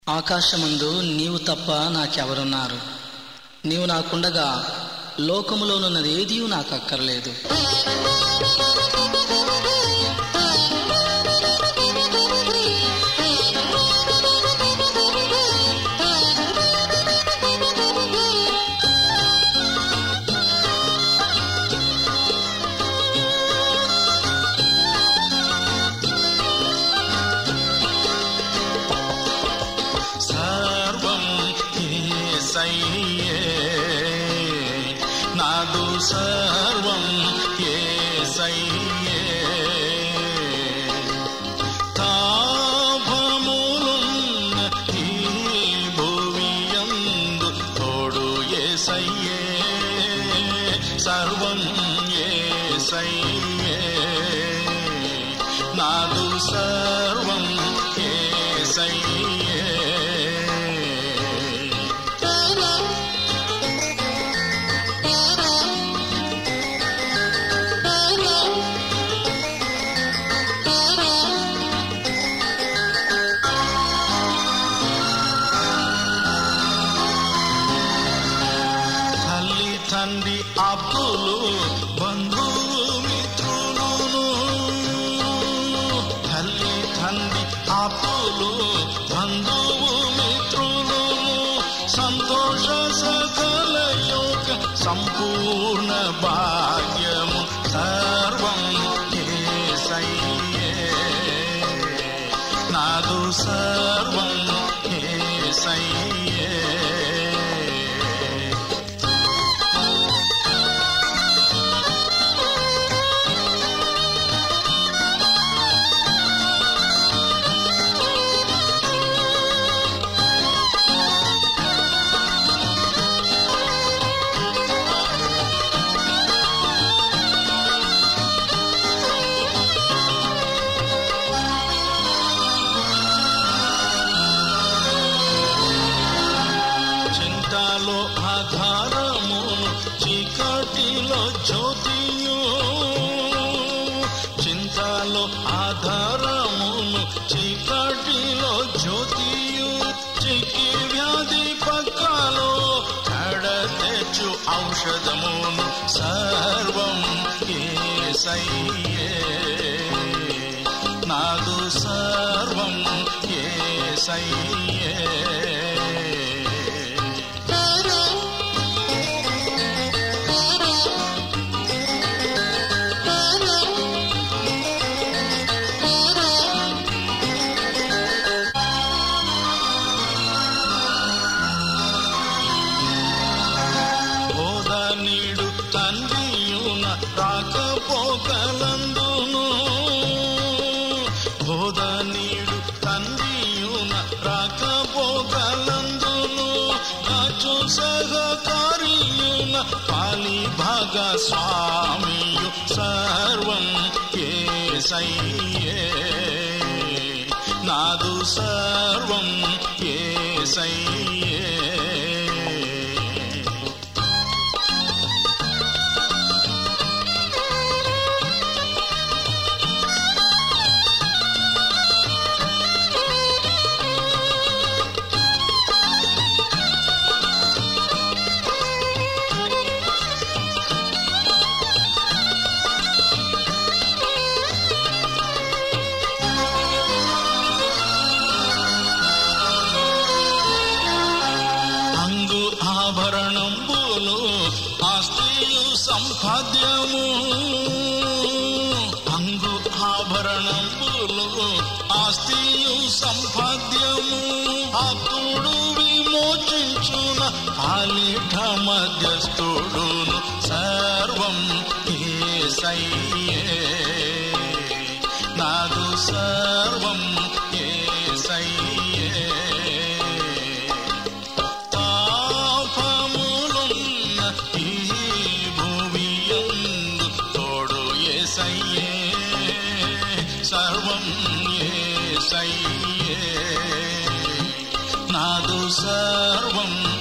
ఆకాశమందు నీవు తప్ప నాకెవరున్నారు నీవు నాకుండగా లోకములోనున్నది ఏదీ నాకు అక్కర్లేదు సర్వం ఏసయ్యే నాదు సర్వం ఏసయ్యే తాపములున్న ఈ భువియందు తోడు ఏసయ్యే సర్వం ఏసయ్యే నాదు సర్వం ఏసయ్యే తల్లి తండ్రి అప్పులు బంధువు మిత్రులు తల్లి తండ్రి అప్పులు బంధువు మిత్రులు సంతోష సకల యోగ సంపూర్ణ భాగ్యము సర్వం ఏసయ్యే నాదు సర్వం ఏసయ్యే చింతలో ఆధారమును చీకటిలో జ్యోతియు చింతలో ఆధారమును చీకటిలో జ్యోతియు చిక్కి వ్యాధి పక్కలో కడ తెచ్చు ఔషధమును సర్వం ఏసయ్యే నాదు సర్వం ఏసయ్యే బోధ నీడు తండ్రియున రాకపోకలందును బోధ నీడు తండ్రియున రాకపోకలందును నాచు సహకారియున పాలి భాగ స్వామియు సర్వం ఏసయ్యే నాదు సర్వం ఏసయ్యే అంగు ఆభరణంబులు ఆస్తియు సంపాద్యము అంగు ఆభరణంబులు ఆస్తియు సంపాద్యము అప్పుడు విమోచించున ఆలిఠ మధ్యస్థుడును సర్వం ఏసయ్యే నాదు సర్వం ఏసయ్యే పాపములున్న ఈ భూమియందు తోడు ఏసయ్యే సర్వం ఏసయ్యే నాదు సర్వం